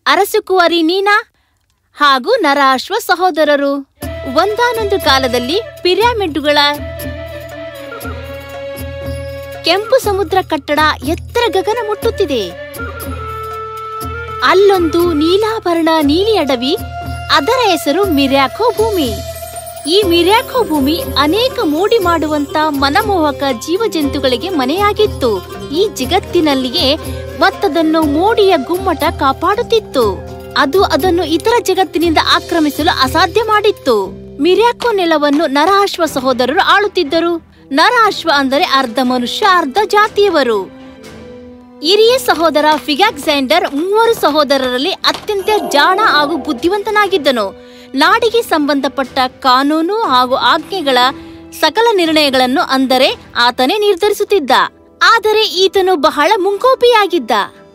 ಅರಸುಕುವರಿ ನೀನಾ ಹಾಗೂ ನರಾಶ್ವ ಸಹೋದರರು ಒಂದಾನೊಂದು ಕಾಲದಲ್ಲಿ ಪಿರಾಮಿಡ್ಡುಗಳ ಕೆಂಪು ಸಮುದ್ರ ಕಟ್ಟಡ ಎತ್ತರ ಗಗನ ಮುಟ್ಟುತ್ತಿದೆ ಅಲ್ಲೊಂದು ನೀಲಾಭರಣ ನೀಲಿ ಅಡವಿ ಅದರ ಹೆಸರು ಮಿರ್ಯಾಖೋ ಭೂಮಿ ಈ ಮಿರ್ಯಾಖೋ ಭೂಮಿ ಅನೇಕ ಮೋಡಿ ಮಾಡುವಂತ ಮನಮೋಹಕ ಜೀವಜಂತುಗಳಿಗೆ ಮನೆಯಾಗಿತ್ತು ಈ ಜಗತ್ತಿನಲ್ಲಿಯೇ ಮತ್ತದನ್ನು ಮೋಡಿಯ ಗುಮ್ಮಟ ಕಾಪಾಡುತ್ತಿತ್ತು ಅದು ಅದನ್ನು ಇತರ ಜಗತ್ತಿನಿಂದ ಆಕ್ರಮಿಸಲು ಅಸಾಧ್ಯ ಮಾಡಿತ್ತು ಮಿರ್ಯಾಕೋ ನೆಲವನ್ನು ನರಅಶ್ವ ಸಹೋದರರು ಆಳುತ್ತಿದ್ದರು ನರಅಶ್ವ ಅಂದರೆ ಅರ್ಧ ಮನುಷ್ಯ ಅರ್ಧ ಜಾತಿಯವರು ಹಿರಿಯ ಸಹೋದರ ಫಿಗಾಕ್ಸಾಂಡರ್ ಮೂವರು ಸಹೋದರರಲ್ಲಿ ಅತ್ಯಂತ ಜಾಣ ಹಾಗೂ ಬುದ್ಧಿವಂತನಾಗಿದ್ದನು ನಾಡಿಗೆ ಸಂಬಂಧಪಟ್ಟ ಕಾನೂನು ಹಾಗೂ ಆಜ್ಞೆಗಳ ಸಕಲ ನಿರ್ಣಯಗಳನ್ನು ಅಂದರೆ ಆತನೇ ನಿರ್ಧರಿಸುತ್ತಿದ್ದ ಆದರೆ ಈತನು ಬಹಳ ಮುಂಕೋಪಿಯಾಗಿದ್ದ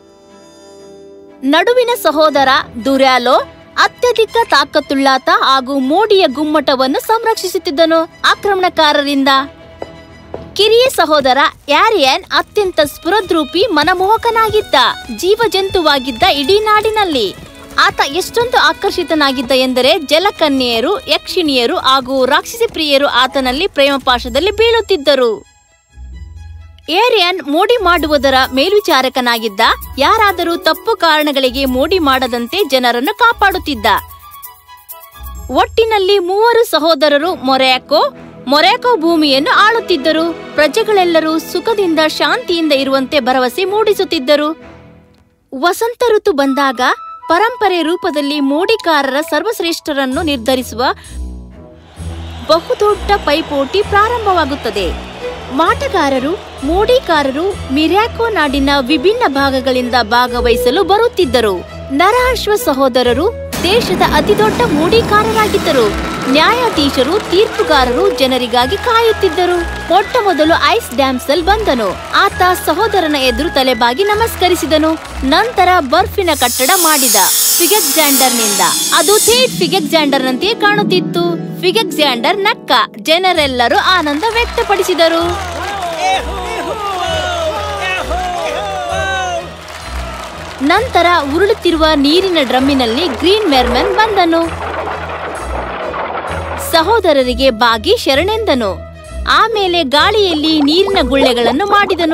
ನಡುವಿನ ಸಹೋದರ ದುರ್ಯಾಲೋ ಅತ್ಯಧಿಕ ತಾಕತ್ತುಳ್ಳಾತ ಹಾಗೂ ಮೋಡಿಯ ಗುಮ್ಮಟವನ್ನು ಸಂರಕ್ಷಿಸುತ್ತಿದ್ದನು ಆಕ್ರಮಣಕಾರರಿಂದ ಕಿರಿಯ ಸಹೋದರ ಯಾರಿಯನ್ ಅತ್ಯಂತ ಸ್ಫುರದ್ರೂಪಿ ಮನಮೋಹಕನಾಗಿದ್ದ ಜೀವಜಂತುವಾಗಿದ್ದ ಇಡೀ ನಾಡಿನಲ್ಲಿ ಆತ ಎಷ್ಟೊಂದು ಆಕರ್ಷಿತನಾಗಿದ್ದ ಎಂದರೆ ಜಲಕನ್ಯೆಯರು ಯಕ್ಷಿಣಿಯರು ಹಾಗೂ ರಾಕ್ಷಸಿ ಪ್ರಿಯರು ಆತನಲ್ಲಿ ಪ್ರೇಮಪಾಶದಲ್ಲಿ ಬೀಳುತ್ತಿದ್ದರು ಏರಿಯನ್ ಮೋಡಿ ಮಾಡುವುದರ ಮೇಲ್ವಿಚಾರಕನಾಗಿದ್ದ ಯಾರಾದರೂ ತಪ್ಪು ಕಾರಣಗಳಿಗೆ ಮೋಡಿ ಮಾಡದಂತೆ ಜನರನ್ನು ಕಾಪಾಡುತ್ತಿದ್ದ ಒಟ್ಟಿನಲ್ಲಿ ಮೂವರು ಸಹೋದರರು ಮೊರ್ಯಾಕೋ ಮೊರ್ಯಾಕೋ ಭೂಮಿಯನ್ನು ಆಳುತ್ತಿದ್ದರು ಪ್ರಜೆಗಳೆಲ್ಲರೂ ಸುಖದಿಂದ ಶಾಂತಿಯಿಂದ ಇರುವಂತೆ ಭರವಸೆ ಮೂಡಿಸುತ್ತಿದ್ದರು ವಸಂತ ಋತು ಬಂದಾಗ ಪರಂಪರೆ ರೂಪದಲ್ಲಿ ಮೋಡಿಕಾರರ ಸರ್ವಶ್ರೇಷ್ಠರನ್ನು ನಿರ್ಧರಿಸುವ ಬಹುದೊಡ್ಡ ಪೈಪೋಟಿ ಪ್ರಾರಂಭವಾಗುತ್ತದೆ ಮಾಟಗಾರರು ಮೋಡಿಕಾರರು ಮಿರ್ಯಾಕೋ ನಾಡಿನ ವಿಭಿನ್ನ ಭಾಗಗಳಿಂದ ಭಾಗವಹಿಸಲು ಬರುತ್ತಿದ್ದರು ನರಅಶ್ವ ಸಹೋದರರು ದೇಶದ ಅತಿದೊಡ್ಡ ಮೋಡಿಕಾರರಾಗಿದ್ದರು ನ್ಯಾಯಾಧೀಶರು ತೀರ್ಪುಗಾರರು ಜನರಿಗಾಗಿ ಕಾಯುತ್ತಿದ್ದರು ಮೊಟ್ಟ ಮೊದಲು ಐಸ್ ಡ್ಯಾಮ್ಸಲ್ ಬಂದನು ಆತ ಸಹೋದರನ ಎದುರು ತಲೆಬಾಗಿ ನಮಸ್ಕರಿಸಿದನು ನಂತರ ಬರ್ಫಿನ ಕಟ್ಟಡ ಮಾಡಿದ ಫಿಗೆಕ್ಸಾಂಡರ್ನಿಂದ ಅದು ಥೇಟ್ ಫಿಗೆಕ್ಸಾಂಡರ್ನಂತೆಯೇ ಕಾಣುತ್ತಿತ್ತು ಫಿಗೆಕ್ಸಾಂಡರ್ ನಕ್ಕ ಜನರೆಲ್ಲರೂ ಆನಂದ ವ್ಯಕ್ತಪಡಿಸಿದರು ನಂತರ ಉರುಳುತ್ತಿರುವ ನೀರಿನ ಡ್ರಮ್ಮಿನಲ್ಲಿ ಗ್ರೀನ್ ಮೆರ್ಮನ್ ಬಂದನು ಸಹೋದರರಿಗೆ ಬಾಗಿ ಶರಣೆಂದನು ಆಮೇಲೆ ಗಾಳಿಯಲ್ಲಿ ನೀರಿನ ಗುಳ್ಳೆಗಳನ್ನು ಮಾಡಿದನು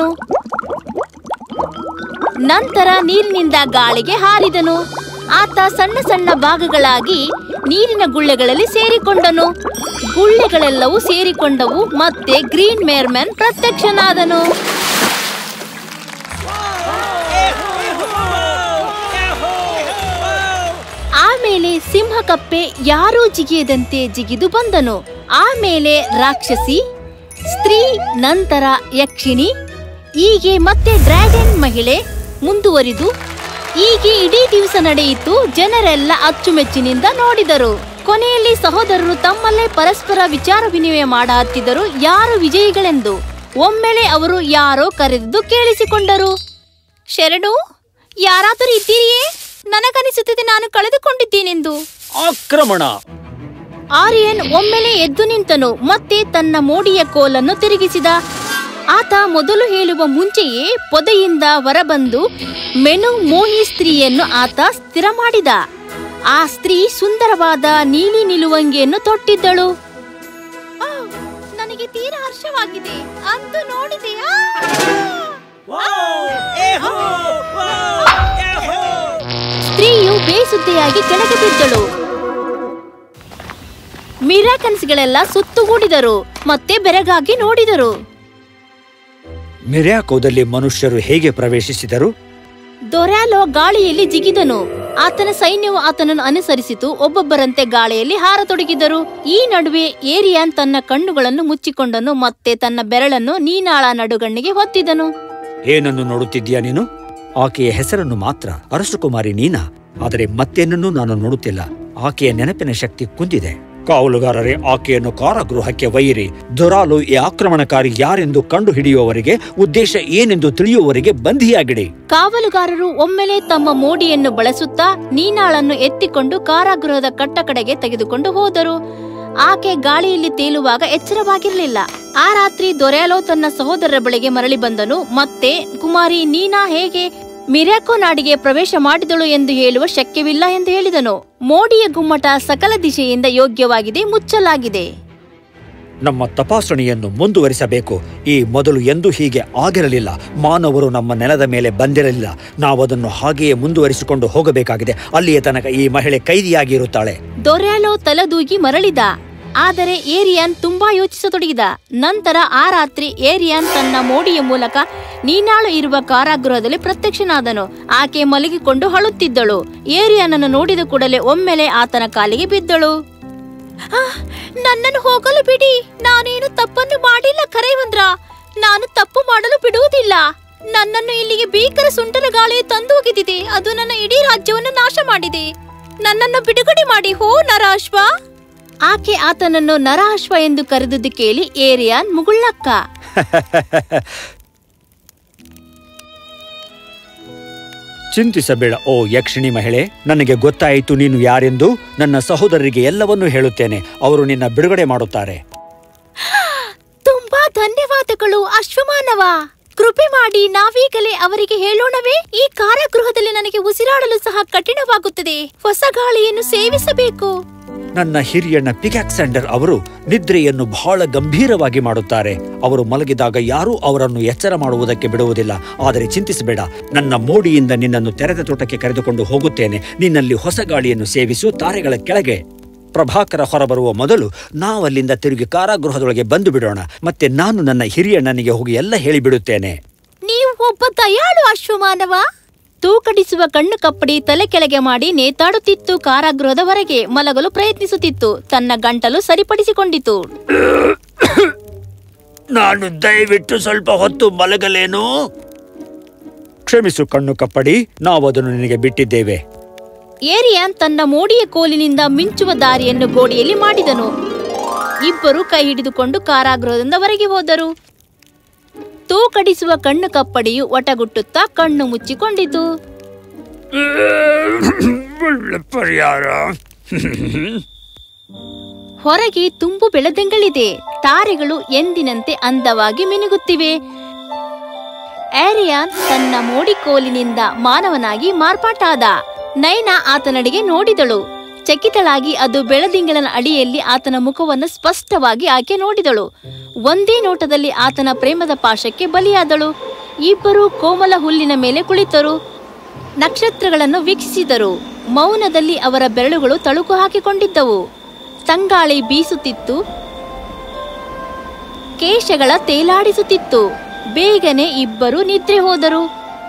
ನಂತರ ನೀರಿನಿಂದ ಗಾಳಿಗೆ ಹಾರಿದನು ಆತ ಸಣ್ಣ ಸಣ್ಣ ಭಾಗಗಳಾಗಿ ನೀರಿನ ಗುಳ್ಳೆಗಳಲ್ಲಿ ಸೇರಿಕೊಂಡನು ಗುಳ್ಳೆಗಳೆಲ್ಲವೂ ಸೇರಿಕೊಂಡವು ಮತ್ತೆ ಗ್ರೀನ್ ಮೇರ್ಮನ್ ಪ್ರತ್ಯಕ್ಷನಾದನು ಆಮೇಲೆ ಸಿಂಹಕಪ್ಪೆ ಯಾರೂ ಜಿಗಿಯದಂತೆ ಜಿಗಿದು ಬಂದನು ಆಮೇಲೆ ರಾಕ್ಷಸಿ ಸ್ತ್ರೀ ನಂತರ ಯಕ್ಷಿಣಿ ಹೀಗೆ ಮತ್ತೆ ಡ್ರ್ಯಾಗನ್ ಮಹಿಳೆ ಮುಂದುವರಿದು ಹೀಗೆ ಇಡೀ ದಿವಸ ನಡೆಯಿತು ಜನರೆಲ್ಲ ಅಚ್ಚುಮೆಚ್ಚಿನಿಂದ ನೋಡಿದರು ಕೊನೆಯಲ್ಲಿ ಸಹೋದರರು ತಮ್ಮಲ್ಲೇ ಪರಸ್ಪರ ವಿಚಾರ ವಿನಿಮಯ ಮಾಡ ಹತ್ತಿದರು ಯಾರು ವಿಜಯಿಗಳೆಂದು ಒಮ್ಮೆಲೆ ಅವರು ಯಾರೋ ಕರೆದು ಕೇಳಿಸಿಕೊಂಡರು ಶರಣು ಯಾರಾದರೂ ಇದ್ದೀರಿಯೇ ನನಗನಿಸುತ್ತದೆ ನಾನು ಕಳೆದುಕೊಂಡಿದ್ದೇನೆಂದು ಆಕ್ರಮಣ ಆರ್ಯನ್ ಒಮ್ಮೆಲೆ ಎದ್ದು ನಿಂತನು ಮತ್ತೆ ತನ್ನ ಮೋಡಿಯ ಕೋಲನ್ನು ತಿರುಗಿಸಿದ ಆತ ಮೊದಲು ಹೇಳುವ ಮುಂಚೆಯೇ ಪೊದೆಯಿಂದ ಹೊರಬಂದು ಮೆನು ಮೋಹಿ ಸ್ತ್ರೀಯನ್ನು ಆತ ಸ್ಥಿರ ಮಾಡಿದ ಆ ಸ್ತ್ರೀ ಸುಂದರವಾದ ನೀಲಿ ನಿಲುವಂಗಿಯನ್ನು ತೊಟ್ಟಿದ್ದಳು ಆ, ನನಗೆ ತೀರಾ ಹರ್ಷವಾಗಿದೆ ಅಂದು ನೋಡಿದೆಯಾ ಸ್ತ್ರೀಯು ಬೇಸುದ್ದೆಯಾಗಿ ಕೆಳಗೆ ಬಿದ್ದಳು ಮಿರಾಕನ್ಸ್ಗಳೆಲ್ಲ ಸುತ್ತುಗೂಡಿದರು ಮತ್ತೆ ಬೆರಗಾಗಿ ನೋಡಿದರು ಮಿರ್ಯಾಕೋದಲ್ಲಿ ಮನುಷ್ಯರು ಹೇಗೆ ಪ್ರವೇಶಿಸಿದರು ದೊರ್ಯಾಲೋ ಗಾಳಿಯಲ್ಲಿ ಜಿಗಿದನು ಆತನ ಸೈನ್ಯವು ಆತನನ್ನು ಅನುಸರಿಸಿತು ಒಬ್ಬೊಬ್ಬರಂತೆ ಗಾಳಿಯಲ್ಲಿ ಹಾರತೊಡಗಿದರು ಈ ನಡುವೆ ಏರಿಯಾನ್ ತನ್ನ ಕಣ್ಣುಗಳನ್ನು ಮುಚ್ಚಿಕೊಂಡನು ಮತ್ತೆ ತನ್ನ ಬೆರಳನ್ನು ನೀನಾಳ ನಡುಗಣ್ಣಿಗೆ ಹೊತ್ತಿದನು ಏನನ್ನು ನೋಡುತ್ತಿದ್ದೀಯಾ ನೀನು ಆಕೆಯ ಹೆಸರನ್ನು ಮಾತ್ರ ಅರಸುಕುಮಾರಿ ನೀನಾ ಆದರೆ ಮತ್ತೇನನ್ನೂ ನಾನು ನೋಡುತ್ತಿಲ್ಲ ಆಕೆಯ ನೆನಪಿನ ಶಕ್ತಿ ಕುಂದಿದೆ ಕಾವಲುಗಾರರೇ ಆಕೆಯನ್ನು ಕಾರಾಗೃಹಕ್ಕೆ ಒಯ್ಯಿರಿ ದೊರಾಲು ಈ ಆಕ್ರಮಣಕಾರಿ ಯಾರೆಂದು ಕಂಡು ಹಿಡಿಯುವವರೆಗೆ ಉದ್ದೇಶ ಏನೆಂದು ತಿಳಿಯುವವರೆಗೆ ಬಂಧಿಯಾಗಿಡಿ ಕಾವಲುಗಾರರು ಒಮ್ಮೆಲೆ ತಮ್ಮ ಮೋಡಿಯನ್ನು ಬಳಸುತ್ತಾ ನೀನಾಳನ್ನು ಎತ್ತಿಕೊಂಡು ಕಾರಾಗೃಹದ ಕಟ್ಟಕಡೆಗೆ ತೆಗೆದುಕೊಂಡು ಹೋದರು ಆಕೆ ಗಾಳಿಯಲ್ಲಿ ತೇಲುವಾಗ ಎಚ್ಚರವಾಗಿರಲಿಲ್ಲ ಆ ರಾತ್ರಿ ದೊರೆಯಲೋ ತನ್ನ ಸಹೋದರರ ಬಳಿಗೆ ಮರಳಿ ಬಂದನು ಮತ್ತೆ ಕುಮಾರಿ ನೀನಾ ಹೇಗೆ ಮಿರ್ಯಾಕೋ ನಾಡಿಗೆ ಪ್ರವೇಶ ಮಾಡಿದಳು ಎಂದು ಹೇಳುವ ಶಕ್ಯವಿಲ್ಲ ಎಂದು ಹೇಳಿದನು ಮೋಡಿಯ ಗುಮ್ಮಟ ಸಕಲ ದಿಶೆಯಿಂದ ಯೋಗ್ಯವಾಗಿದೆ ಮುಚ್ಚಲಾಗಿದೆ ನಮ್ಮ ತಪಾಸಣೆಯನ್ನು ಮುಂದುವರಿಸಬೇಕು ಈ ಮೊದಲು ಎಂದೂ ಹೀಗೆ ಆಗಿರಲಿಲ್ಲ ಮಾನವರು ನಮ್ಮ ನೆಲದ ಮೇಲೆ ಬಂದಿರಲಿಲ್ಲ ನಾವದನ್ನು ಹಾಗೆಯೇ ಮುಂದುವರಿಸಿಕೊಂಡು ಹೋಗಬೇಕಾಗಿದೆ ಅಲ್ಲಿಯ ತನಕ ಈ ಮಹಿಳೆ ಕೈದಿಯಾಗಿರುತ್ತಾಳೆ ದೊರ್ಯಾಲೋ ತಲೆದೂಗಿ ಮರಳಿದ ಆದರೆ ಏರಿಯಾನ್ ತುಂಬಾ ಯೋಚಿಸತೊಡಗಿದ ನಂತರ ಆ ರಾತ್ರಿ ಏರಿಯಾನ್ ತನ್ನ ಮೋಡಿಯ ಮೂಲಕ ನೀನಾಳು ಇರುವ ಕಾರಾಗೃಹದಲ್ಲಿ ಪ್ರತ್ಯಕ್ಷನಾದನು ಆಕೆ ಮಲಗಿಕೊಂಡು ಅಳುತ್ತಿದ್ದಳು ಏರಿಯಾನನ್ನು ನೋಡಿದ ಕೂಡಲೇ ಒಮ್ಮೆಲೆ ಆತನ ಕಾಲಿಗೆ ಬಿದ್ದಳು ನನ್ನನ್ನು ಹೋಗಲು ಬಿಡಿ ನಾನೇನು ತಪ್ಪನ್ನು ಮಾಡಿಲ್ಲ ಕರೇವಂದ್ರ ನಾನು ತಪ್ಪು ಮಾಡಲು ಬಿಡುವುದಿಲ್ಲ ನನ್ನನ್ನು ಇಲ್ಲಿಗೆ ಭೀಕರ ಸುಂಟರ ಗಾಳಿ ತಂದು ಹೋಗಿದಿದೆ ಅದು ನನ್ನ ಇಡೀ ರಾಜ್ಯವನ್ನು ನಾಶ ಮಾಡಿದೆ ನನ್ನನ್ನು ಬಿಡುಗಡೆ ಮಾಡಿ ಹೋ ನರಾಶ್ವ ಆಕೆ ಆತನನ್ನು ನರಾಶ್ವ ಎಂದು ಕರೆದುದು ಕೇಳಿ ಏರಿಯಾನ್ ಮುಗುಳ್ಳಕ್ಕ ಚಿಂತಿಸಬೇಡ ಓ ಯಕ್ಷಿಣಿ ಮಹಿಳೆ ನನಗೆ ಗೊತ್ತಾಯಿತು ನೀನು ಯಾರೆಂದು ನನ್ನ ಸಹೋದರರಿಗೆ ಎಲ್ಲವನ್ನೂ ಹೇಳುತ್ತೇನೆ ಅವರು ನಿನ್ನ ಬಿಡುಗಡೆ ಮಾಡುತ್ತಾರೆ ತುಂಬಾ ಧನ್ಯವಾದಗಳು ಅಶ್ವಮಾನವ ಕೃಪೆ ಮಾಡಿ ನಾವೀಗಲೇ ಅವರಿಗೆ ಹೇಳೋಣವೇ ಈ ಕಾರಾಗೃಹದಲ್ಲಿ ನನಗೆ ಉಸಿರಾಡಲು ಸಹ ಕಠಿಣವಾಗುತ್ತದೆ ಹೊಸ ಗಾಳಿಯನ್ನು ಸೇವಿಸಬೇಕು ನನ್ನ ಹಿರಿಯಣ್ಣ ಪಿಕ್ಯಾಕ್ಸೆಂಡರ್ ಅವರು ನಿದ್ರೆಯನ್ನು ಬಹಳ ಗಂಭೀರವಾಗಿ ಮಾಡುತ್ತಾರೆ ಅವರು ಮಲಗಿದಾಗ ಯಾರೂ ಅವರನ್ನು ಎಚ್ಚರ ಮಾಡುವುದಕ್ಕೆ ಬಿಡುವುದಿಲ್ಲ ಆದರೆ ಚಿಂತಿಸಬೇಡ ನನ್ನ ಮೋಡಿಯಿಂದ ನಿನ್ನನ್ನು ತೆರೆದ ತೋಟಕ್ಕೆ ಕರೆದುಕೊಂಡು ಹೋಗುತ್ತೇನೆ ನಿನ್ನಲ್ಲಿ ಹೊಸ ಗಾಳಿಯನ್ನು ಸೇವಿಸು ತಾರೆಗಳ ಕೆಳಗೆ ಪ್ರಭಾಕರ ಹೊರಬರುವ ಮೊದಲು ನಾವಲ್ಲಿಂದ ತಿರುಗಿ ಕಾರಾಗೃಹದೊಳಗೆ ಬಂದು ಬಿಡೋಣ ಮತ್ತೆ ನಾನು ನನ್ನ ಹಿರಿಯಣ್ಣನಿಗೆ ಹೋಗಿ ಎಲ್ಲ ಹೇಳಿಬಿಡುತ್ತೇನೆ ನೀವು ಒಬ್ಬ ದಯಾಳು ಅಶ್ವಮಾನವ ತೂಕಡಿಸುವ ಕಣ್ಣು ಕಪ್ಪಡಿ ತಲೆ ಕೆಳಗೆ ಮಾಡಿ ನೇತಾಡುತ್ತಿತ್ತು ಕಾರಾಗೃಹದ ಹೊರಗೆ ಮಲಗಲು ಪ್ರಯತ್ನಿಸುತ್ತಿತ್ತು ತನ್ನ ಗಂಟಲು ಸರಿಪಡಿಸಿಕೊಂಡಿತು ನಾನು ದಯವಿಟ್ಟು ಸ್ವಲ್ಪ ಹೊತ್ತು ಮಲಗಲೇನು ಕ್ಷಮಿಸು ಕಣ್ಣು ಕಪ್ಪಡಿ ನಾವು ಅದನ್ನು ನಿನಗೆ ಬಿಟ್ಟಿದ್ದೇವೆ ಏರಿಯಾನ್ ತನ್ನ ಮೋಡಿಯ ಕೋಲಿನಿಂದ ಮಿಂಚುವ ದಾರಿಯನ್ನು ಗೋಡೆಯಲ್ಲಿ ಮಾಡಿದನು ಇಬ್ಬರು ಕೈ ಹಿಡಿದುಕೊಂಡು ಕಾರಾಗೃಹದಿಂದ ಹೊರಗೆ ಹೋದರು ತೂಕಡಿಸುವ ಕಣ್ಣು ಕಪ್ಪಡಿಯು ಒಟಗುಟ್ಟುತ್ತಾ ಕಣ್ಣು ಮುಚ್ಚಿಕೊಂಡಿತು ಒಳ್ಳೆ ಪರಿಹಾರ ಹೊರಗೆ ತುಂಬು ಬೆಳದಿಂಗಳಿದೆ ತಾರೆಗಳು ಎಂದಿನಂತೆ ಅಂದವಾಗಿ ಮಿನುಗುತ್ತಿವೆ ಏರಿಯಾನ್ ತನ್ನ ಮೋಡಿಕೋಲಿನಿಂದ ಮಾನವನಾಗಿ ಮಾರ್ಪಾಟಾದ ನೈನಾ ಆತನಡೆಗೆ ನೋಡಿದಳು ಚಕಿತಳಾಗಿ ಅದು ಬೆಳದಿಂಗಳನ ಅಡಿಯಲ್ಲಿ ಆತನ ಮುಖವನ್ನು ಸ್ಪಷ್ಟವಾಗಿ ಆಕೆ ನೋಡಿದಳು ಒಂದೇ ನೋಟದಲ್ಲಿ ಆತನ ಪ್ರೇಮದ ಪಾಶಕ್ಕೆ ಬಲಿಯಾದಳು ಇಬ್ಬರು ಕೋಮಲ ಹುಲ್ಲಿನ ಮೇಲೆ ಕುಳಿತರು ನಕ್ಷತ್ರಗಳನ್ನು ವೀಕ್ಷಿಸಿದರು ಮೌನದಲ್ಲಿ ಅವರ ಬೆರಳುಗಳು ತಳುಕು ಹಾಕಿಕೊಂಡಿದ್ದವು ತಂಗಾಳಿ ಬೀಸುತ್ತಿತ್ತು ಕೇಶಗಳ ತೇಲಾಡಿಸುತ್ತಿತ್ತು ಬೇಗನೆ ಇಬ್ಬರು ನಿದ್ರೆ ಹೋದರು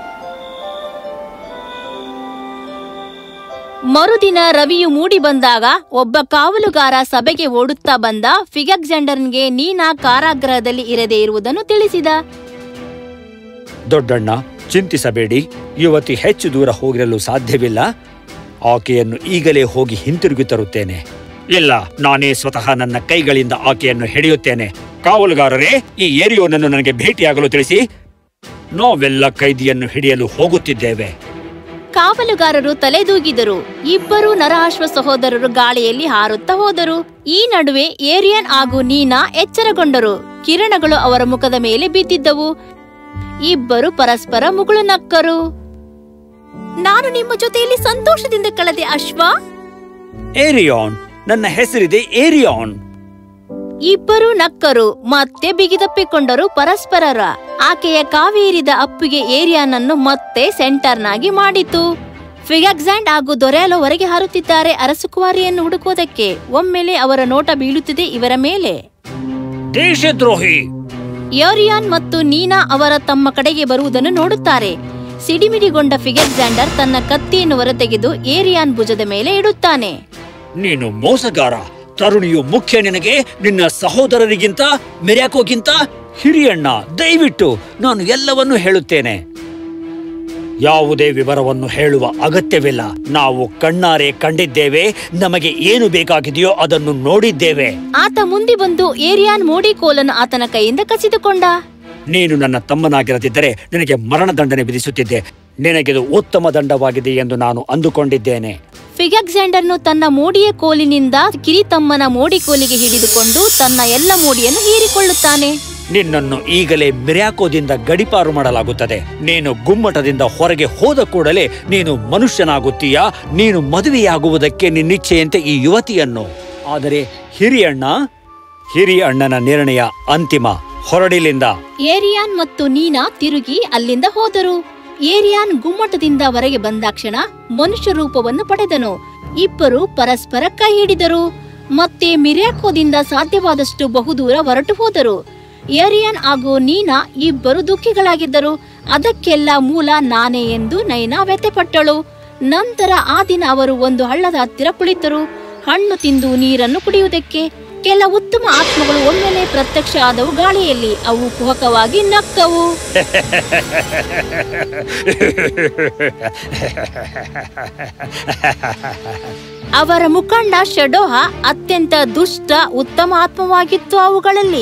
ಮರುದಿನ ರವಿಯು ಮೂಡಿ ಬಂದಾಗ ಒಬ್ಬ ಕಾವಲುಗಾರ ಸಭೆಗೆ ಓಡುತ್ತಾ ಬಂದ ಫಿಗಕ್ಸೆಂಡರ್ನ್ಗೆ ನೀನಾ ಕಾರಾಗೃಹದಲ್ಲಿ ಇರದೇ ಇರುವುದನ್ನು ತಿಳಿಸಿದ ದೊಡ್ಡಣ್ಣ ಚಿಂತಿಸಬೇಡಿ ಯುವತಿ ಹೆಚ್ಚು ದೂರ ಹೋಗಿರಲು ಸಾಧ್ಯವಿಲ್ಲ ಆಕೆಯನ್ನು ಈಗಲೇ ಹೋಗಿ ಹಿಂತಿರುಗಿ ತರುತ್ತೇನೆ ಇಲ್ಲ ನಾನೇ ಸ್ವತಃ ನನ್ನ ಕೈಗಳಿಂದ ಆಕೆಯನ್ನು ಹಿಡಿಯುತ್ತೇನೆ ಕಾವಲುಗಾರರೇ ಈ ಏರಿಯೋನನ್ನು ನನಗೆ ಭೇಟಿಯಾಗಲು ತಿಳಿಸಿ ನಾವೆಲ್ಲ ಕೈದಿಯನ್ನು ಹಿಡಿಯಲು ಹೋಗುತ್ತಿದ್ದೇವೆ ಕಾವಲುಗಾರರು ತಲೆದೂಗಿದರು ಇಬ್ಬರು ನರಹಾಶ್ವ ಸಹೋದರರು ಗಾಳಿಯಲ್ಲಿ ಹಾರುತ್ತಾ ಹೋದರು ಈ ನಡುವೆ ಏರಿಯನ್ ಹಾಗೂ ನೀನಾ ಎಚ್ಚರಗೊಂಡರು ಕಿರಣಗಳು ಅವರ ಮುಖದ ಮೇಲೆ ಬಿದ್ದಿದ್ದವು ಇಬ್ಬರು ಪರಸ್ಪರ ಮುಗುಳು ನಕ್ಕರು ನಾನು ನಿಮ್ಮ ಜೊತೆಯಲ್ಲಿ ಸಂತೋಷದಿಂದ ಕಳೆದೆ ಅಶ್ವ ಏರಿಯಾನ್ ನನ್ನ ಹೆಸರಿದೆ ಏರಿಯಾನ್ ಇಬ್ಬರು ನಕ್ಕರು ಮತ್ತೆ ಬಿಗಿದಪ್ಪಿಕೊಂಡರು ಪರಸ್ಪರರ ಆಕೆಯ ಕಾವೇರಿದ ಅಪ್ಪಿಗೆ ಏರಿಯಾನನ್ನು ಮತ್ತೆ ಸೆಂಟರ್ನಾಗಿ ಮಾಡಿತು ಫಿಗಕ್ಸಾಂಡ್ ಹಾಗೂ ದೊರೆಯಲು ಹೊರಗೆ ಹಾರುತ್ತಿದ್ದಾರೆ ಅರಸುಕುಮಾರಿಯನ್ನು ಹುಡುಕುವುದಕ್ಕೆ ಒಮ್ಮೆಲೆ ಅವರ ನೋಟ ಬೀಳುತ್ತಿದೆ ಇವರ ಮೇಲೆ ದೇಶದ್ರೋಹಿ ಯೋರಿಯಾನ್ ಮತ್ತು ನೀನಾ ಅವರ ತಮ್ಮ ಕಡೆಗೆ ಬರುವುದನ್ನು ನೋಡುತ್ತಾರೆ ಸಿಡಿಮಿಡಿಗೊಂಡ ಫಿಗಕ್ಸಾಂಡರ್ ತನ್ನ ಕತ್ತಿಯನ್ನು ಹೊರತೆಗೆದು ಏರಿಯಾನ್ ಭುಜದ ಮೇಲೆ ಇಡುತ್ತಾನೆ ನೀನು ಮೋಸಗಾರ ತರುಣಿಯು ಮುಖ್ಯ ನಿನಗೆ ನಿನ್ನ ಸಹೋದರರಿಗಿಂತ ಮೆರ್ಯಾಕೋಗಿಂತ ಹಿರಿಯಣ್ಣ ದಯವಿಟ್ಟು ನಾನು ಎಲ್ಲವನ್ನೂ ಹೇಳುತ್ತೇನೆ ಯಾವುದೇ ವಿವರವನ್ನು ಹೇಳುವ ಅಗತ್ಯವಿಲ್ಲ ನಾವು ಕಣ್ಣಾರೆ ಕಂಡಿದ್ದೇವೆ ನಮಗೆ ಏನು ಬೇಕಾಗಿದೆಯೋ ಅದನ್ನು ನೋಡಿದ್ದೇವೆ ಆತ ಮುಂದೆ ಬಂದು ಏರಿಯಾನ್ ಮೋಡಿಕೋಲನ್ನು ಆತನ ಕೈಯಿಂದ ಕಸಿದುಕೊಂಡ ನೀನು ನನ್ನ ತಮ್ಮನಾಗಿರದಿದ್ದರೆ ನಿನಗೆ ಮರಣದಂಡನೆ ವಿಧಿಸುತ್ತಿದ್ದೆ ನಿನಗಿದು ಉತ್ತಮ ದಂಡವಾಗಿದೆ ಎಂದು ನಾನು ಅಂದುಕೊಂಡಿದ್ದೇನೆ ಫಿಗಕ್ಸಾಂಡರ್ನು ತನ್ನ ಮೋಡಿಯ ಕೋಲಿನಿಂದ ಕಿರಿತಮ್ಮನ ಮೋಡಿ ಕೋಲಿಗೆ ಹಿಡಿದುಕೊಂಡು ತನ್ನ ಎಲ್ಲ ಮೋಡಿಯನ್ನು ಹೀರಿಕೊಳ್ಳುತ್ತಾನೆ ನಿನ್ನನ್ನು ಈಗಲೇ ಮಿರ್ಯಾಕೋದಿಂದ ಗಡಿಪಾರು ಮಾಡಲಾಗುತ್ತದೆ ನೀನು ಗುಮ್ಮಟದಿಂದ ಹೊರಗೆ ಹೋದ ಕೂಡಲೇ ನೀನು ಮನುಷ್ಯನಾಗುತ್ತೀಯಾ ನೀನು ಮದುವೆಯಾಗುವುದಕ್ಕೆ ನಿನ್ನಿಚ್ಛೆಯಂತೆ ಈ ಯುವತಿಯನ್ನು ಆದರೆ ಹಿರಿಯಣ್ಣ ಹಿರಿಯ ಅಣ್ಣನ ನಿರ್ಣಯ ಅಂತಿಮ ಹೊರಡಿಲಿಂದ ಏರಿಯಾನ್ ಮತ್ತು ನೀನಾ ತಿರುಗಿ ಅಲ್ಲಿಂದ ಹೋದರು ಏರಿಯಾನ್ ಗುಮ್ಮಟದಿಂದ ಹೊರಗೆ ಬಂದಾಕ್ಷಣ ಮನುಷ್ಯ ರೂಪವನ್ನು ಪಡೆದನು ಇಬ್ಬರು ಪರಸ್ಪರ ಕೈ ಹಿಡಿದರು ಮತ್ತೆ ಮಿರ್ಯಾಕೋದಿಂದ ಸಾಧ್ಯವಾದಷ್ಟು ಬಹುದೂರ ಹೊರಟು ಹೋದರು ಏರಿಯಾನ್ ಹಾಗೂ ನೀನಾ ಇಬ್ಬರು ದುಃಖಿಗಳಾಗಿದ್ದರು ಅದಕ್ಕೆಲ್ಲ ಮೂಲ ನಾನೇ ಎಂದು ನೈನಾ ವ್ಯಥೆಪಟ್ಟಳು ನಂತರ ಆ ದಿನ ಅವರು ಒಂದು ಹಳ್ಳದ ಹತ್ತಿರ ಕುಳಿತರು ಹಣ್ಣು ತಿಂದು ನೀರನ್ನು ಕುಡಿಯುವುದಕ್ಕೆ ಕೆಲ ಉತ್ತಮ ಆತ್ಮಗಳು ಒಮ್ಮೆಲೆ ಪ್ರತ್ಯಕ್ಷ ಆದವು ಗಾಳಿಯಲ್ಲಿ ಅವು ಕುಹಕವಾಗಿ ನಕ್ಕವು ಅವರ ಮುಖಂಡ ಶಡೋಹ ಅತ್ಯಂತ ದುಷ್ಟ ಉತ್ತಮ ಆತ್ಮವಾಗಿತ್ತು ಅವುಗಳಲ್ಲಿ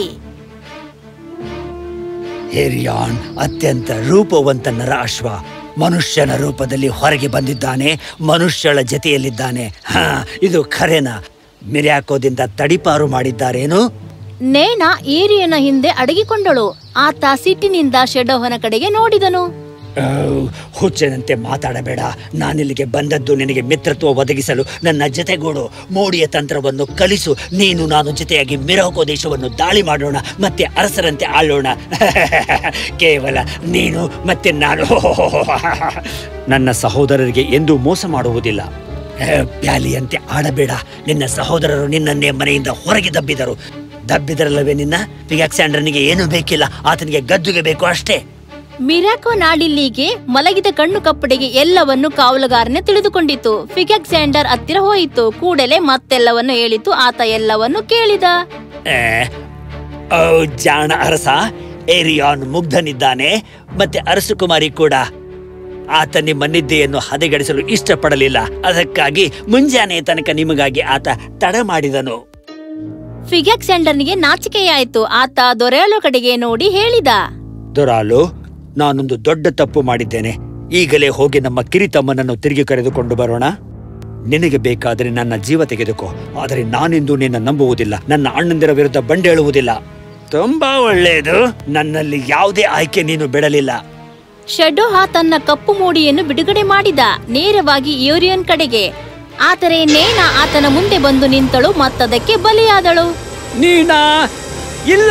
ಹಿರಿಯಾನ್ ಅತ್ಯಂತ ರೂಪವಂತ ನರಾಶ್ವ ಮನುಷ್ಯನ ರೂಪದಲ್ಲಿ ಹೊರಗೆ ಬಂದಿದ್ದಾನೆ ಮನುಷ್ಯಳ ಜತೆಯಲ್ಲಿದ್ದಾನೆ ಹಾ ಇದು ಖರೇನ ಮಿರ್ಯಾಕೋದಿಂದ ತಡಿಪಾರು ಮಾಡಿದ್ದಾರೇನು ನೇನಾ ಏರಿಯನ ಹಿಂದೆ ಅಡಗಿಕೊಂಡಳು ಆತ ಸಿಟ್ಟಿನಿಂದ ಶೆಡೋಹನ ಕಡೆಗೆ ನೋಡಿದನು ಔ, ಹುಚ್ಚನಂತೆ ಮಾತಾಡಬೇಡ ನಾನಿಲ್ಲಿಗೆ ಬಂದದ್ದು ನಿನಗೆ ಮಿತ್ರತ್ವ ಒದಗಿಸಲು ನನ್ನ ಜತೆಗೂಡು ಮೋಡಿಯ ತಂತ್ರವನ್ನು ಕಲಿಸು ನೀನು ನಾನು ಜೊತೆಯಾಗಿ ಮಿರೋಕೋ ದೇಶವನ್ನು ದಾಳಿ ಮಾಡೋಣ ಮತ್ತೆ ಅರಸರಂತೆ ಆಳೋಣ ಕೇವಲ ನೀನು ಮತ್ತೆ ನಾನು ನನ್ನ ಸಹೋದರರಿಗೆ ಎಂದೂ ಮೋಸ ಮಾಡುವುದಿಲ್ಲ ಏ, ಪ್ಯಾಲಿಯಂತೆ ಆಡಬೇಡ ನಿನ್ನ ಸಹೋದರರು ನಿನ್ನನ್ನೇ ಮನೆಯಿಂದ ಹೊರಗೆ ದಬ್ಬಿದರು ದಬ್ಬಿದರಲ್ಲವೇ ನಿನ್ನ ಪಿಗಾಕ್ಸ್ಯಾಂಡರ್ನಿಗೆ ಏನೂ ಬೇಕಿಲ್ಲ ಆತನಿಗೆ ಗದ್ದುಗೆ ಬೇಕು ಅಷ್ಟೇ ಮಿರಾಕೋ ನಾಡಿಲ್ಲಿಗೆ ಮಲಗಿದ ಕಣ್ಣು ಕಪ್ಪಡಿಗೆ ಎಲ್ಲವನ್ನು ಕಾವಲುಗಾರನೇ ತಿಳಿದುಕೊಂಡಿತು ಫಿಗಕ್ಸಾಂಡರ್ ಹತ್ತಿರ ಹೋಯಿತು ಕೂಡಲೇ ಮತ್ತೆಲ್ಲವನ್ನು ಹೇಳಿತು ಆತ ಎಲ್ಲವನ್ನು ಕೇಳಿದ ಏ, ಓ ಜಾಣ ಅರಸ ಏರಿಯಾನ್ ಮುಗ್ಧನಿದ್ದಾನೆ ಮತ್ತೆ ಅರಸು ಕುಮಾರಿ ಕೂಡ ಆತ ನಿಮ್ಮ ನಿದ್ದೆಯನ್ನು ಹದಗೆಡಿಸಲು ಇಷ್ಟಪಡಲಿಲ್ಲ ಅದಕ್ಕಾಗಿ ಮುಂಜಾನೆ ತನಕ ನಿಮಗಾಗಿ ಆತ ತಡ ಮಾಡಿದನು ಫಿಗಕ್ಸಾಂಡರ್ನಿಗೆ ನಾಚಿಕೆಯಾಯಿತು ಆತ ದೊರೆಯಲು ಕಡೆಗೆ ನೋಡಿ ಹೇಳಿದ ದೊರಾಲು ನಾನೊಂದು ದೊಡ್ಡ ತಪ್ಪು ಮಾಡಿದ್ದೇನೆ ಈಗಲೇ ಹೋಗಿ ನಮ್ಮ ಕಿರಿತಮ್ಮನನ್ನು ತಿರುಗಿ ಕರೆದುಕೊಂಡು ಬರೋಣ ನಿನಗೆ ಬೇಕಾದರೆ ನನ್ನ ಜೀವ ತೆಗೆದುಕೋ ಆದರೆ ನಾನಿಂದು ನಿನ್ನ ನಂಬುವುದಿಲ್ಲ ನನ್ನ ಅಣ್ಣಂದಿರ ವಿರುದ್ಧ ಬಂಡೇಳುವುದಿಲ್ಲ ತುಂಬಾ ಒಳ್ಳೆಯದು ನನ್ನಲ್ಲಿ ಯಾವುದೇ ಆಯ್ಕೆ ನೀನು ಬಿಡಲಿಲ್ಲ ಶೆಡೋಹ ತನ್ನ ಕಪ್ಪು ಮೂಡಿಯನ್ನು ಬಿಡುಗಡೆ ಮಾಡಿದ ನೇರವಾಗಿ ಯೂರಿಯನ್ ಕಡೆಗೆ ಆದರೆ ನೇನಾ ಆತನ ಮುಂದೆ ಬಂದು ನಿಂತಳು ಮತ್ತದಕ್ಕೆ ಬಲಿಯಾದಳು ನೀನಾ ಇಲ್ಲ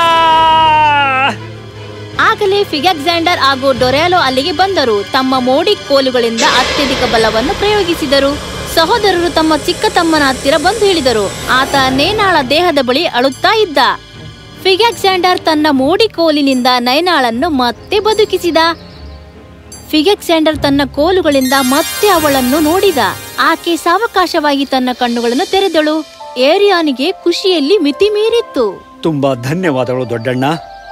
ಆಗಲೇ ಫಿಗಕ್ಸಾಂಡರ್ ಹಾಗೂ ಡೊರ್ಯಾಲೋ ಅಲ್ಲಿಗೆ ಬಂದರು ತಮ್ಮ ಮೋಡಿ ಕೋಲುಗಳಿಂದ ಅತ್ಯಧಿಕ ಬಲವನ್ನು ಪ್ರಯೋಗಿಸಿದರು ಸಹೋದರರು ತಮ್ಮ ಚಿಕ್ಕ ತಮ್ಮನ ಹತ್ತಿರ ಬಂದು ಹೇಳಿದರು ಆತ ನೇನಾಳ ದೇಹದ ಬಳಿ ಅಳುತ್ತಾ ಇದ್ದ ಫಿಗಕ್ಸಾಂಡರ್ ತನ್ನ ಮೋಡಿ ಕೋಲಿನಿಂದ ನೈನಾಳನ್ನು ಮತ್ತೆ ಬದುಕಿಸಿದ ಫಿಗಕ್ಸಾಂಡರ್ ತನ್ನ ಕೋಲುಗಳಿಂದ ಮತ್ತೆ ಅವಳನ್ನು ನೋಡಿದ ಆಕೆ ಸಾವಕಾಶವಾಗಿ ತನ್ನ ಕಣ್ಣುಗಳನ್ನು ತೆರೆದಳು ಏರಿಯಾನಿಗೆ ಖುಷಿಯಲ್ಲಿ ಮಿತಿ ಮೀರಿತ್ತು ತುಂಬಾ ಧನ್ಯವಾದಗಳು ದೊಡ್ಡಣ್ಣ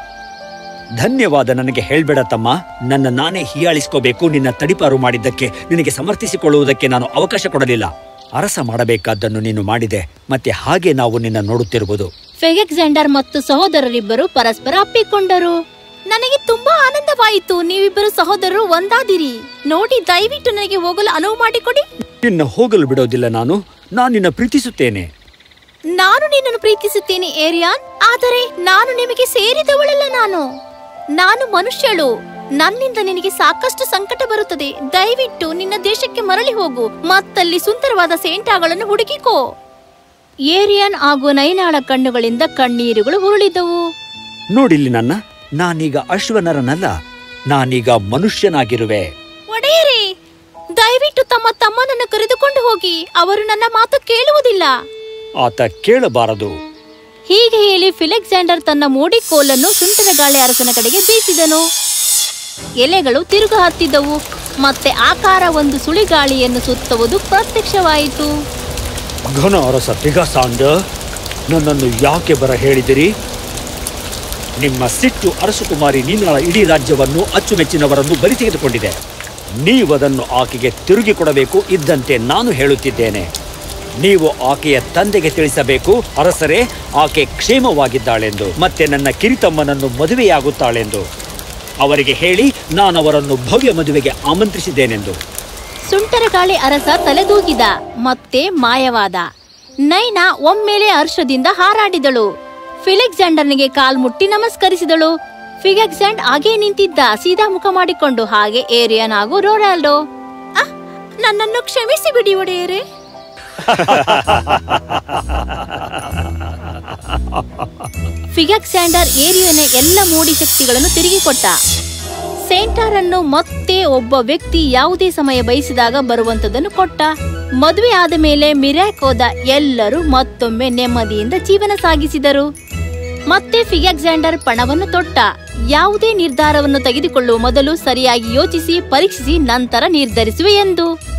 ಧನ್ಯವಾದ ನನಗೆ ಹೇಳ್ಬೇಡ ತಮ್ಮ ನನ್ನ ನಾನೇ ಹೀಯಾಳಿಸ್ಕೋಬೇಕು ನಿನ್ನ ತಡಿಪಾರು ಮಾಡಿದ್ದಕ್ಕೆ ನಿನಗೆ ಸಮರ್ಥಿಸಿಕೊಳ್ಳುವುದಕ್ಕೆ ನಾನು ಅವಕಾಶ ಕೊಡಲಿಲ್ಲ ಅರಸ ಮಾಡಬೇಕಾದ್ದನ್ನು ನೀನು ಮಾಡಿದೆ ಮತ್ತೆ ಹಾಗೆ ನಾವು ನಿನ್ನ ನೋಡುತ್ತಿರುವುದು ಫೆಗೆಕ್ಸಾಂಡರ್ ಮತ್ತು ಸಹೋದರರಿಬ್ಬರು ಪರಸ್ಪರ ಅಪ್ಪಿಕೊಂಡರು ನನಗೆ ತುಂಬಾ ಆನಂದವಾಯಿತು ನೀವಿಬ್ಬರು ಸಹೋದರರು ಒಂದಾದಿರಿ ನೋಡಿ ದಯವಿಟ್ಟು ನನಗೆ ಹೋಗಲು ಅನುವು ಮಾಡಿಕೊಡಿ ನಿನ್ನ ಹೋಗಲು ಬಿಡೋದಿಲ್ಲ ನಾನು ನಾನು ನಿನ್ನ ಪ್ರೀತಿಸುತ್ತೇನೆ ನಾನು ನಿನ್ನನ್ನು ಪ್ರೀತಿಸುತ್ತೇನೆ ಏರಿಯಾನ್ ಆದರೆ ನಾನು ನಿಮಗೆ ಸೇರಿದವಳಲ್ಲ ನಾನು ನಾನು ಮನುಷ್ಯಳು ನನ್ನಿಂದ ನಿನಗೆ ಸಾಕಷ್ಟು ಸಂಕಟ ಬರುತ್ತದೆ ದಯವಿಟ್ಟು ನಿನ್ನ ದೇಶಕ್ಕೆ ಮರಳಿ ಹೋಗು ಮತ್ತಲ್ಲಿ ಸುಂದರವಾದ ಸೇಂಟಾಗಳನ್ನು ಹುಡುಕಿಕೋ ಏರಿಯನ್ ಹಾಗೂ ನೈನಾಳ ಕಣ್ಣುಗಳಿಂದ ಕಣ್ಣೀರುಗಳು ಹುರುಳಿದವು ನೋಡಿಲ್ಲಿ ನನ್ನ ನಾನೀಗ ಅಶ್ವನರನಲ್ಲ ನಾನೀಗ ಮನುಷ್ಯನಾಗಿರುವೆ ಒಡೆಯರೇ ದಯವಿಟ್ಟು ತಮ್ಮ ತಮ್ಮನನ್ನು ಕರೆದುಕೊಂಡು ಹೋಗಿ ಅವರು ನನ್ನ ಮಾತು ಕೇಳುವುದಿಲ್ಲ ಆತ ಕೇಳಬಾರದು ಹೀಗೆ ಹೇಳಿ ಫಿಲೆಕ್ಸಾಂಡರ್ ತನ್ನ ಮೋಡಿ ಕೋಲನ್ನು ಸುಂಟರ ಗಾಳಿ ಅರಸನ ಕಡೆಗೆ ಬೀಸಿದನು ಎಲೆಗಳು ತಿರುಗು ಹತ್ತಿದ್ದವು ಮತ್ತೆ ಆಕಾರ ಒಂದು ಸುಳಿಗಾಳಿಯನ್ನು ಸುತ್ತುವುದು ಪ್ರತ್ಯಕ್ಷವಾಯಿತು ಘನ ಅರಸ ಪಿಗಾಸಾಂಡ ನನ್ನನ್ನು ಯಾಕೆ ಬರ ಹೇಳಿದಿರಿ ನಿಮ್ಮ ಸಿಟ್ಟು ಅರಸುಕುಮಾರಿ ನೀನಾಳ ಇಡೀ ರಾಜ್ಯವನ್ನು ಅಚ್ಚುಮೆಚ್ಚಿನವರನ್ನು ಬಲಿ ತೆಗೆದುಕೊಂಡಿದೆ ನೀವದನ್ನು ಆಕೆಗೆ ತಿರುಗಿ ಕೊಡಬೇಕು ಇದ್ದಂತೆ ನಾನು ಹೇಳುತ್ತಿದ್ದೇನೆ ನೀವು ಆಕೆಯ ತಂದೆಗೆ ತಿಳಿಸಬೇಕು ಅರಸರೇ ಆಕೆ ಕ್ಷೇಮವಾಗಿದ್ದಾಳೆಂದು ಮತ್ತೆ ನನ್ನ ಕಿರಿತಮ್ಮನನ್ನು ಮದುವೆಯಾಗುತ್ತಾಳೆಂದು ಅವರಿಗೆ ಹೇಳಿ ನಾನು ಅವರನ್ನು ಭವ್ಯ ಮದುವೆಗೆ ಆಮಂತ್ರಿಸಿದ್ದೇನೆಂದು ಸುಂಟರಗಾಳಿ ಅರಸ ತಲೆದೂಗಿದ ಮತ್ತೆ ಮಾಯವಾದ ನೈನಾ ಒಮ್ಮೆಲೆ ಹರ್ಷದಿಂದ ಹಾರಾಡಿದಳು ಫಿಲೆಕ್ಸಾಂಡರ್ನಿಗೆ ಕಾಲ್ಮುಟ್ಟಿ ನಮಸ್ಕರಿಸಿದಳು ಫಿಲೆಕ್ಸಾಂಡ್ ಹಾಗೇ ನಿಂತಿದ್ದ ಸೀದಾ ಮುಖ ಮಾಡಿಕೊಂಡು ಹಾಗೆ ಏರಿಯನ್ ಹಾಗೂ ರೋನಾಲ್ಡೋ ಅಹ್, ನನ್ನನ್ನು ಕ್ಷಮಿಸಿ ಬಿಡಿ ಒಡೆಯರೆ ಫಿಗಕ್ಸ್ಯಾಂಡರ್ ಏರಿಯನ ಎಲ್ಲ ಮೋಡಿ ಶಕ್ತಿಗಳನ್ನು ತಿರುಗಿ ಕೊಟ್ಟ ಸೆಂಟಾರನ್ನು ಮತ್ತೆ ಒಬ್ಬ ವ್ಯಕ್ತಿ ಯಾವುದೇ ಸಮಯ ಬಯಸಿದಾಗ ಬರುವಂತದನ್ನು ಕೊಟ್ಟ ಮದುವೆ ಆದ ಮೇಲೆ ಮಿರಾಕೋದ ಎಲ್ಲರೂ ಮತ್ತೊಮ್ಮೆ ನೆಮ್ಮದಿಯಿಂದ ಜೀವನ ಸಾಗಿಸಿದರು ಮತ್ತೆ ಫಿಗಕ್ಸಾಂಡರ್ ಪಣವನ್ನು ತೊಟ್ಟ ಯಾವುದೇ ನಿರ್ಧಾರವನ್ನು ತೆಗೆದುಕೊಳ್ಳುವ ಮೊದಲು ಸರಿಯಾಗಿ ಯೋಚಿಸಿ ಪರೀಕ್ಷಿಸಿ ನಂತರ ನಿರ್ಧರಿಸುವೆ ಎಂದು